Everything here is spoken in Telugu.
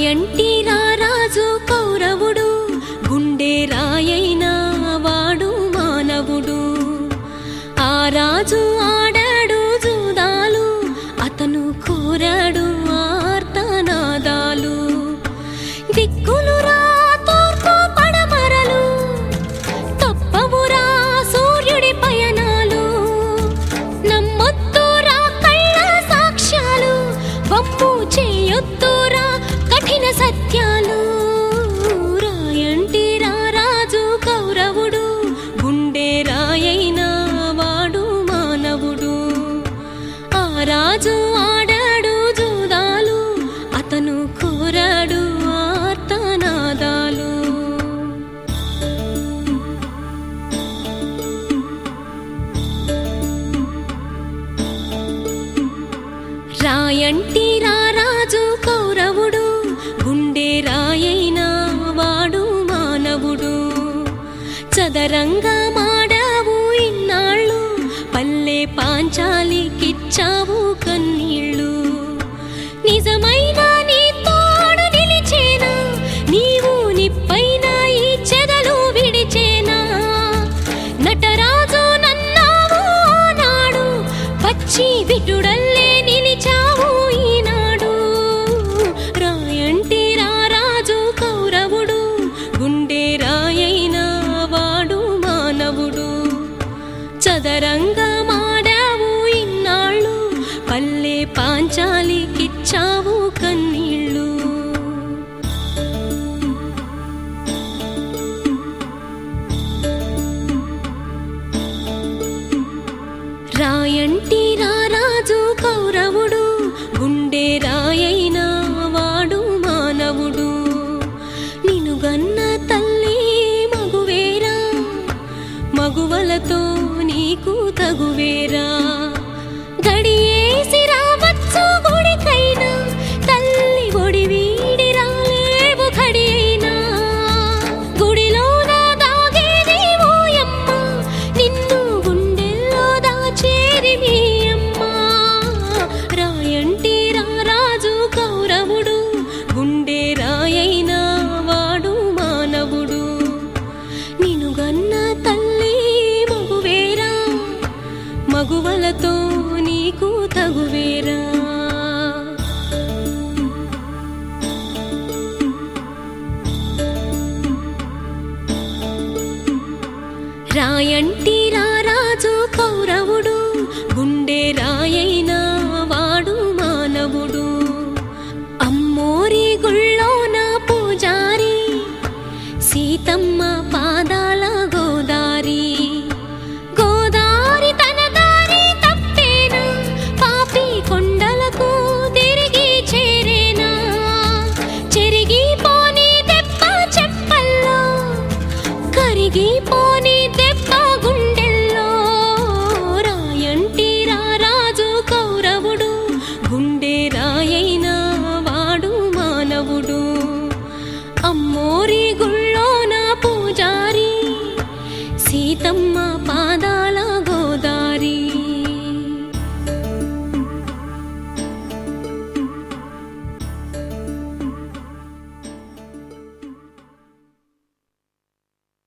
రాయంటి రారాజు కౌరవుడు గుండె రాయైన వాడు మానవుడు ఆ రాజు ఆడాడు జూదాలు అతను కోరాడు ఆర్తనాదాలు దిక్కులురా తూర్పు పడమరలు తప్పవురా సూర్యుడి పయనాలు నమ్మొద్దురా కళ్ళ సాక్ష్యాలు వమ్ము చేయొద్దురా కఠిన సత్యాలు రాయంటి రారాజు కౌరవుడు గుండె రాయైన వాడు మానవుడు ఆ రాజు ఆడాడు జూదాలు అతను కోరాడు ఆర్తనాదాలు రాయంటి రారాజు కౌరవుడు గుండె రాయైన వాడు మానవుడు చదరంగా మాడావు ఇన్నాళ్ళు పల్లె పాంచాలికిచ్చావు కన్నీళ్ళు నిజమైన నీ తోడు నిలిచేనా నీవు నిప్పైన ఈ చెదలు విడిచేనా నటరాజు నన్నావు నాడు పచ్చి బిడ్డుడల్లే నిలిచావు ఈనాడు రాయంటి రారాజు కౌరవుడు గుండె రాయైన వాడు మానవుడు చదరంగా మాడావు ఇన్నాళ్ళు పల్లె పాంచాలికిచ్చావు కన్నీళ్ళు రాయంటి రారాజు కౌరవుడు గుండె రాయైన వాడు మానవుడు నిను గన్న తల్లి మగువేరా మగువలతో నీకు తగువేరా గడియేసి రావచ్చు గుడికైనా తల్లి ఒడి వీడి రాలేవు కడి అయినా గుడిలోన దాగేది ఓయమ్మ నిన్ను గుండెల్లో దాచేది మీ అమ్మ రాయంటి రారాజు కౌరవుడు గుండె రాయైన వాడు మానవుడు నిను గన్న తల్లి మగువేరా మగువలతో నీకు తగువేరా రాయంటి రారాజు కౌరవుడు గుండె రాయైన వాడు మానవుడు అమ్మోరి గుళ్ళోన పూజారి సీతమ్మ పాదాల గోదారి గోదారి తన దారి తప్పేనా పాపి కొండలకు తిరిగి చేరేనా చెరిగిపోని దెబ్బ చెప్పల్లో కరిగిపోని దెబ్బ గుండెల్లో రాయంటి రారాజు కౌరవుడు గుండె రాయైన వాడు మానవుడు అమ్మోరి గుళ్ళోన పూజారి సీతమ్మ పా